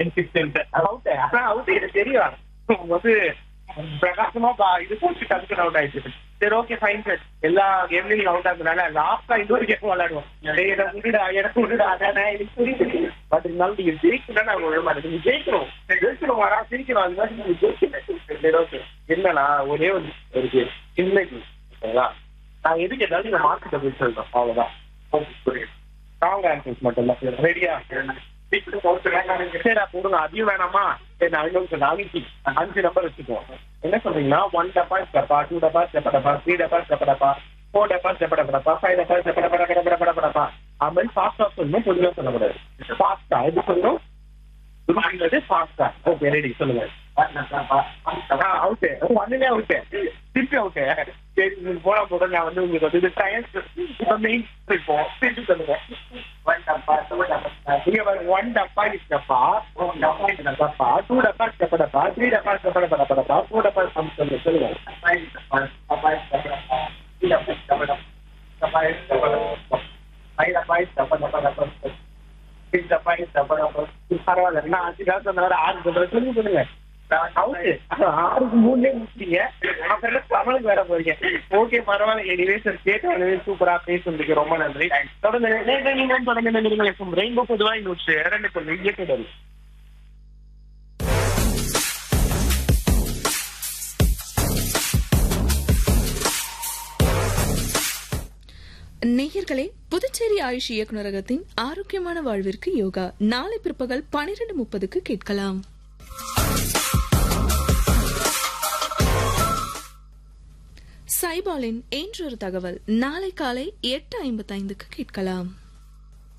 consistent. Out, ஆனா out எனக்கு தெரியும் அவங்க வந்து பிரகாசமா பா- இது போட்டு டக்குனு அவுட் ஆயிடுச்சு சரி ஓகே ஃபைன் சார் எல்லா கேம்லயும் நீங்க அவுட் ஆகுறதுனால லாஸ்டா இன்னொரு கேம் விளையாடுவோம் டேய், எனக்கு விடுடா எனக்கு விடுடா அதான் எனக்கு புரியுது பட் இருந்தாலும் நீங்க ஜெயிக்கணும் நாங்க விட மாட்டோம் நீங்க ஜெயிக்கணும் ஜெயிக்கணும் வரா ஜெயிக்கணும் அது மாதிரி நீங்க ஜெயிக்கணும் சரி ஓகே என்னன்னா ஒரே ஒரு ஒரு கேம் சின்ன கேம் ஓகேங்களா நான் எதுக்கு ஏதாவது நீங்க மார்க் டபுள் சொல்றோம் அவ்வளவுதான் ஓகே புரியுது ஸ்ட்ராங் ஆன்சர்ஸ் மட்டும் தான் ரெடியா சரி அப்ப விடுங்க அதையும் வேணாமா சரி நான் இன்னொரு சொல்றேன் அஞ்சு அஞ்சு நம்பர் வச்சுக்குவோம் என்ன சொல்றீங்கன்னா ஒன் டப்பா ஸ்டெப்பா டூ டப்பா ஸ்டெப்ப டப்பா த்ரீ டப்பா ஸ்டெப்ப டப்பா ஃபோர் டப்பா ஸ்டெப்ப டப்பா டப்பா ஃபைவ் டப்பா ஸ்டெப்ப டப்பா டப்பா டப்பா டப்பா டப்பா அது மாதிரி ஃபாஸ்டா சொல்லணும் பொதுவாக சொல்லக்கூடாது ஃபாஸ்டா இது சொல்லணும் இது ஃபாஸ்டா ஓகே ரெடி சொல்லுங்க அவுட்டு ஒன்னுமே அவுட்டு திருப்பி அவுட்டு சரி நீங்க போனா போட நான் வந்து உங்களுக்கு வந்து இது சயின்ஸ் இப்போ மெயின் இப்போ திருப்பி சொல்லுங்க நீங்க ஒன் டப்பா இஸ் டப்பா டப்பா டூ டப்பா ஸ்டெப்ப டப்பா த்ரீ டப்பா ஸ்டெப்ப டப்பா டப்பா டப்பா ஃபோர் டப்பா சொல்லுங்க சொல்லுங்க பரவாயில்ல நான் அஞ்சு காசு அந்த ஆறு சொல்றேன் சொல்லுங்க சொல்லுங்க அவுட்டு ஆறுக்கு மூணுலேயே முடிச்சிட்டீங்க அப்புறம் தமிழுக்கு வேற போறீங்க ஓகே பரவாயில்ல எனிவே சார் கேட்டு சூப்பரா பேசுறதுக்கு ரொம்ப நன்றி தொடர்ந்து நீங்க நீங்க தொடர்ந்து நீங்க ரெயின்போ பொதுவா இன்னொரு இரண்டு சொல்லி இயக்குதல் நேயர்களே புதுச்சேரி ஆயுஷ் இயக்குநரகத்தின் ஆரோக்கியமான வாழ்விற்கு யோகா நாளை பிற்பகல் பனிரெண்டு முப்பதுக்கு கேட்கலாம் சைபாலின் என்றொரு தகவல் நாளை காலை எட்டு ஐம்பத்தைந்துக்கு கேட்கலாம்